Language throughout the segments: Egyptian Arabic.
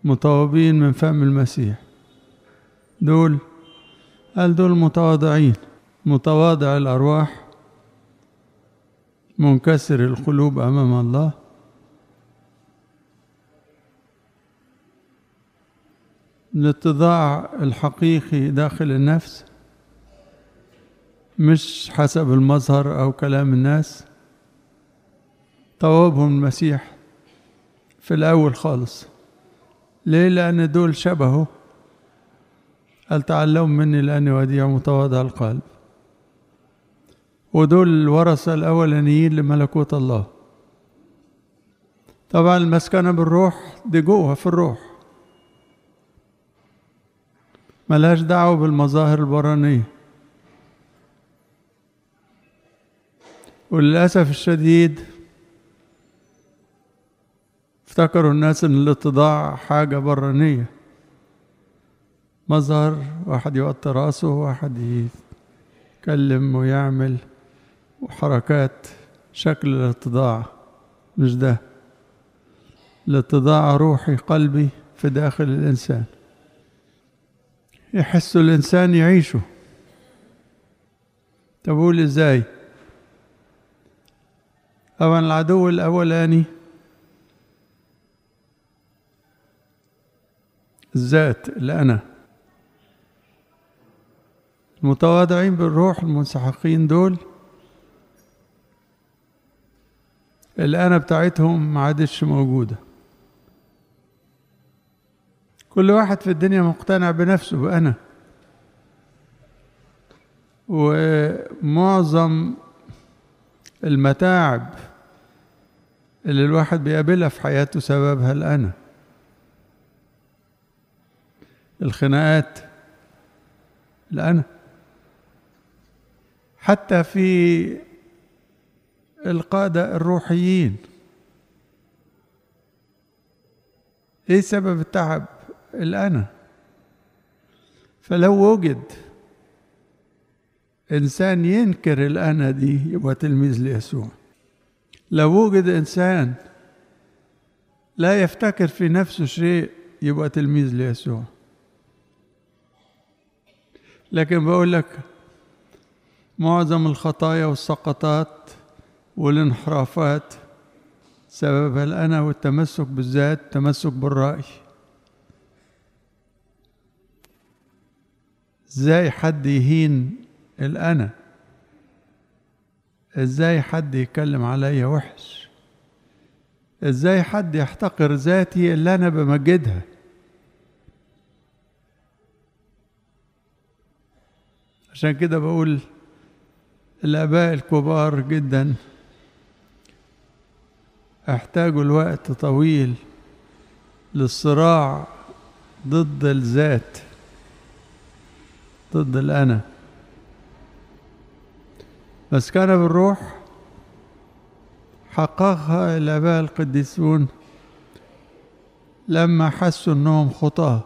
مطوبين من فم المسيح دول قال دول متواضعين متواضع الأرواح منكسر القلوب أمام الله الاتضاع الحقيقي داخل النفس مش حسب المظهر أو كلام الناس طوابهم المسيح في الأول خالص ليه لأن دول شبهه قال تعلموا مني لأني وديع متواضع القلب ودول الورثة الأولانيين لملكوت الله طبعا المسكنة بالروح دي جوه في الروح ملهاش دعوة بالمظاهر البرانية وللأسف الشديد افتكروا الناس ان الاتضاع حاجة برانية مظهر واحد يوطي راسه واحد يتكلم ويعمل وحركات شكل الاتضاع مش ده الاتضاع روحي قلبي في داخل الإنسان يحس الإنسان يعيشه تقول إزاي طبعا العدو الأولاني الذات الأنا المتواضعين بالروح المنسحقين دول الأنا بتاعتهم ما عادش موجودة كل واحد في الدنيا مقتنع بنفسه بأنا ومعظم المتاعب اللي الواحد بيقابلها في حياته سببها الأنا الخناقات الأنا حتى في القادة الروحيين ايه سبب التعب الأنا فلو وجد إنسان ينكر الأنا دي يبقى تلميذ ليسوع لو وجد إنسان لا يفتكر في نفسه شيء يبقى تلميذ ليسوع لكن بقول لك معظم الخطايا والسقطات والانحرافات سببها الأنا والتمسك بالذات التمسك بالرأي ازاي حد يهين الأنا ازاي حد يتكلم عليا وحش ازاي حد يحتقر ذاتي اللي أنا بمجدها عشان كده بقول الآباء الكبار جدا احتاجوا الوقت طويل للصراع ضد الذات ضد الأنا بس كان بالروح حققها الآباء القديسون لما حسوا أنهم خطاه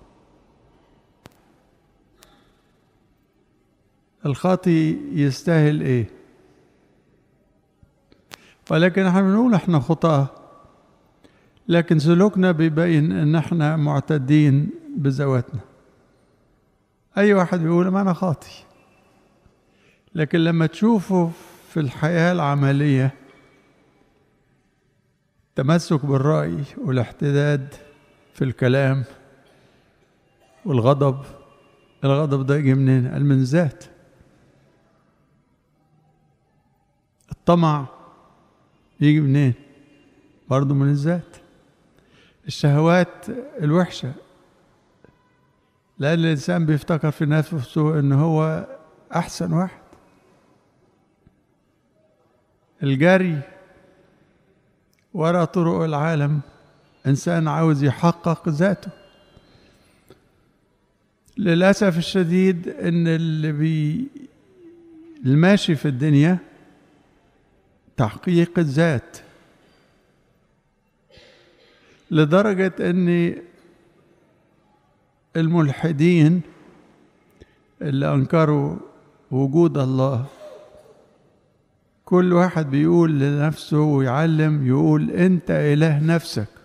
الخاطي يستاهل ايه ولكن احنا بنقول احنا خطاه لكن سلوكنا بيبين ان احنا معتدين بذواتنا اي واحد بيقول ما انا خاطي لكن لما تشوفه في الحياه العمليه التمسك بالراي والاحتداد في الكلام والغضب الغضب ده يجي منين قال من ذات الطمع يجي منين برضه من الذات الشهوات الوحشة لأن الإنسان بيفتكر في نفسه إن هو أحسن واحد الجري وراء طرق العالم إنسان عاوز يحقق ذاته للأسف الشديد إن اللي بي الماشي في الدنيا تحقيق الذات لدرجة أن الملحدين اللي أنكروا وجود الله كل واحد بيقول لنفسه ويعلم يقول أنت إله نفسك